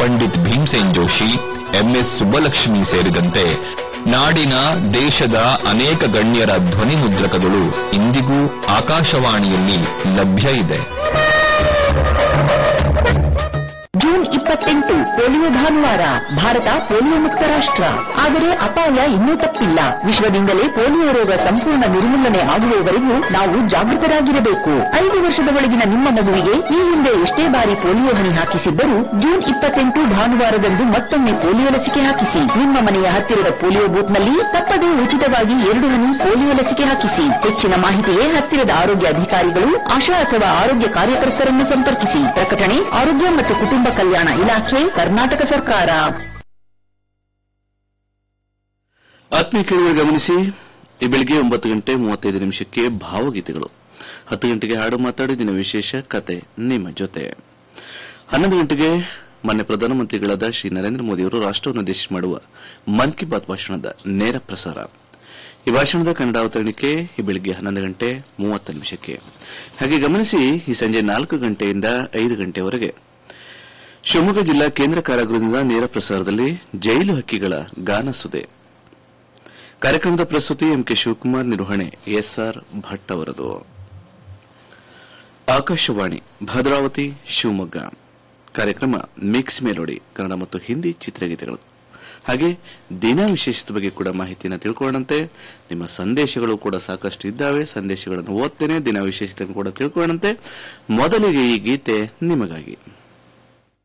Pandit Bhimsen Joshi MS Subbulakshmi ಸೇರಿದಂತೆ ನಾಡಿನ ದೇಶದ ಅನೇಕ ಗಣ್ಯರ ಧ್ವನಿ ಮುದ್ರಕಗಳು ಇಂದಿಗೂ ಆಕಾಶವಾಣಿಯಲ್ಲಿ ಲಭ್ಯ ಇದೆ ಜೂನ್ ಇಪ್ಪತ್ತೆಂಟು ಪೋಲಿಯೋ ಭಾನುವಾರ ಭಾರತ ಪೋಲಿಯೋ ಮುಕ್ತ ರಾಷ್ಟ್ರ ಆದರೆ ಅಪಾಯ ಇನ್ನೂ ತಪ್ಪಿಲ್ಲ ವಿಶ್ವದಿಂದಲೇ ಪೋಲಿಯೋ ರೋಗ ಸಂಪೂರ್ಣ ನಿರ್ಮೂಲನೆ ಆಗುವವರೆಗೂ ನಾವು ಜಾಗೃತರಾಗಿರಬೇಕು ಐದು ವರ್ಷದ ಒಳಗಿನ ನಿಮ್ಮ ಮಗುವಿಗೆ ಈ ಹಿಂದೆ ಎಷ್ಟೇ ಬಾರಿ ಪೋಲಿಯೋ ಹನಿ ಹಾಕಿಸಿದ್ದರೂ ಜೂನ್ ಇಪ್ಪತ್ತೆಂಟು ಭಾನುವಾರದಂದು ಮತ್ತೊಮ್ಮೆ ಪೋಲಿಯೋ ಲಸಿಕೆ ಹಾಕಿಸಿ ನಿಮ್ಮ ಮನೆಯ ಹತ್ತಿರದ ಪೋಲಿಯೋ ಬೂತ್ನಲ್ಲಿ ತಪ್ಪದೇ ಉಚಿತವಾಗಿ ಎರಡು ಹನಿ ಪೋಲಿಯೋ ಲಸಿಕೆ ಹಾಕಿಸಿ ಹೆಚ್ಚಿನ ಮಾಹಿತಿಗೆ ಹತ್ತಿರದ ಆರೋಗ್ಯ ಅಧಿಕಾರಿಗಳು ಆಶಾ ಅಥವಾ ಆರೋಗ್ಯ ಕಾರ್ಯಕರ್ತರನ್ನು ಸಂಪರ್ಕಿಸಿ ಪ್ರಕಟಣೆ ಆರೋಗ್ಯ ಮತ್ತು ಕುಟುಂಬ ಕಲ್ಯಾಣ ಇಲಾಖೆ ಕರ್ನಾಟಕ ಸರ್ಕಾರ ಆತ್ಮೀಯ ಕೇಳುಗರು ಗಮನಿಸಿ ಈ ಬೆಳಿಗ್ಗೆ ಒಂಬತ್ತು ಗಂಟೆ ಮೂವತ್ತೈದು ನಿಮಿಷಕ್ಕೆ ಭಾವಗೀತೆಗಳು ಹತ್ತು ಗಂಟೆಗೆ ಹಾಡು ಮಾತಾಡಿ ದಿನ ವಿಶೇಷ ಕತೆ ನಿಮ್ಮ ಜೊತೆ ಹನ್ನೊಂದು ಗಂಟೆಗೆ ಮಾನ್ಯ ಪ್ರಧಾನಮಂತ್ರಿಗಳಾದ ಶ್ರೀ ನರೇಂದ್ರ ಮೋದಿಯವರು ರಾಷ್ಟವನ್ನು ಉದ್ದೇಶಿಸಿ ಮಾಡುವ ಮನ್ ಕಿ ಬಾತ್ ಭಾಷಣದ ನೇರ ಪ್ರಸಾರ ಈ ಭಾಷಣದ ಕನ್ನಡ ಅವತರಣಿಕೆ ಈ ಬೆಳಿಗ್ಗೆ ಹನ್ನೊಂದು ಗಂಟೆ ಮೂವತ್ತು ನಿಮಿಷಕ್ಕೆ ಹಾಗೆ ಗಮನಿಸಿ ಈ ಸಂಜೆ ನಾಲ್ಕು ಗಂಟೆಯಿಂದ ಐದು ಗಂಟೆವರೆಗೆ ಶಿವಮೊಗ್ಗ ಜಿಲ್ಲಾ ಕೇಂದ್ರ ಕಾರಾಗೃಹದಿಂದ ನೇರ ಪ್ರಸಾರದಲ್ಲಿ ಜೈಲು ಹಕ್ಕಿಗಳ ಗಾನ ಸುದೆ ಕಾರ್ಯಕ್ರಮದ ಪ್ರಸ್ತುತಿ ಎಂಕೆ ಶಿವಕುಮಾರ್ ನಿರ್ವಹಣೆ ಎಸ್ಆರ್ ಭಟ್ ಅವರದು ಆಕಾಶವಾಣಿ ಭದ್ರಾವತಿ ಶಿವಮೊಗ್ಗ ಕಾರ್ಯಕ್ರಮ ಮಿಕ್ಸ್ ಮೆಲೋಡಿ ಕನ್ನಡ ಮತ್ತು ಹಿಂದಿ ಚಿತ್ರಗೀತೆಗಳು ಹಾಗೆ ದಿನ ವಿಶೇಷತೆ ಬಗ್ಗೆ ಕೂಡ ಮಾಹಿತಿಯನ್ನು ತಿಳ್ಕೊಳ್ಳೋಣಂತೆ ನಿಮ್ಮ ಸಂದೇಶಗಳು ಕೂಡ ಸಾಕಷ್ಟು ಇದ್ದಾವೆ ಸಂದೇಶಗಳನ್ನು ಓದ್ತೇನೆ ದಿನ ವಿಶೇಷತೆ ಕೂಡ ತಿಳ್ಕೊಳ್ಳೋಣಂತೆ ಮೊದಲಿಗೆ ಈ ಗೀತೆ ನಿಮಗಾಗಿ